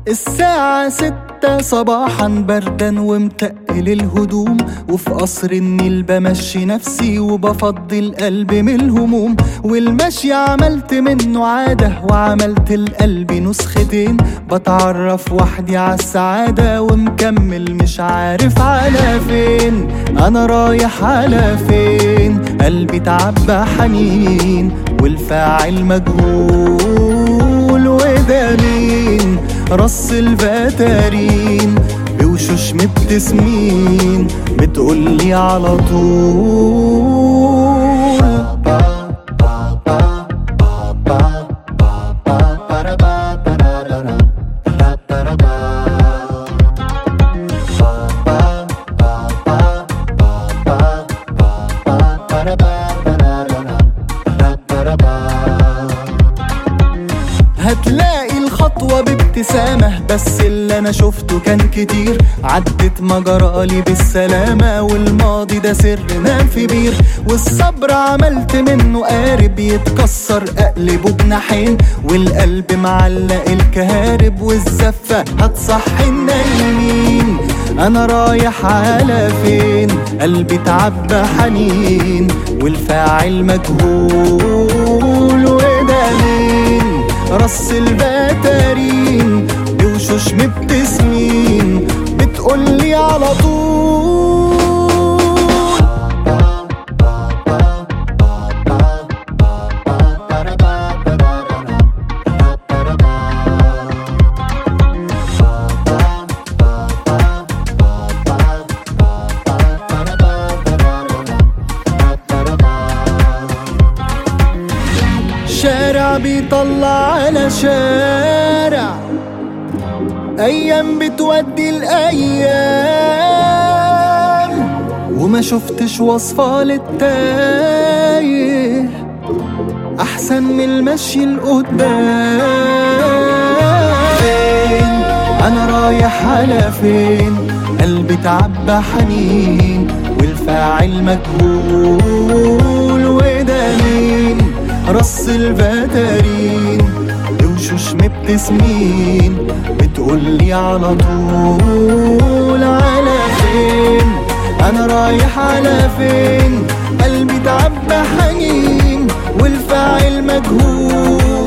الساعة ستة صباحا بردا ومتقل الهدوم وفي قصر النيل بمشي نفسي وبفضي القلب من الهموم والمشي عملت منه عادة وعملت القلب نسختين بتعرف وحدي عالسعادة ومكمل مش عارف على فين أنا رايح على فين قلبي تعبى حنين والفاعل مجهول وده مين رص الفتارين بوشوش مبتسمين بتقولي على طول هتلاقي الخطوة بابتسامة بس اللي أنا شفته كان كتير عدت مجرالي بالسلامة والماضي ده سر نام في بير والصبر عملت منه قارب يتكسر أقلبه بناحين والقلب معلق الكهارب والزفة هتصحي النايمين أنا رايح على فين قلبي تعبى حنين والفاعل مجهول وده مين رص البتارين بوشوش مبتسمين بتقولي على طول شارع بيطلع على شارع ايام بتودي الايام وما شفتش وصفة للتايه احسن من المشي لقدام فين انا رايح على فين قلبي تعبى حنين والفاعل مجهول وده مين رص الفتارين بوشوش مبتسمين بتقولي على طول على فين انا رايح على فين قلبي تعبى حنين والفاعل مجهول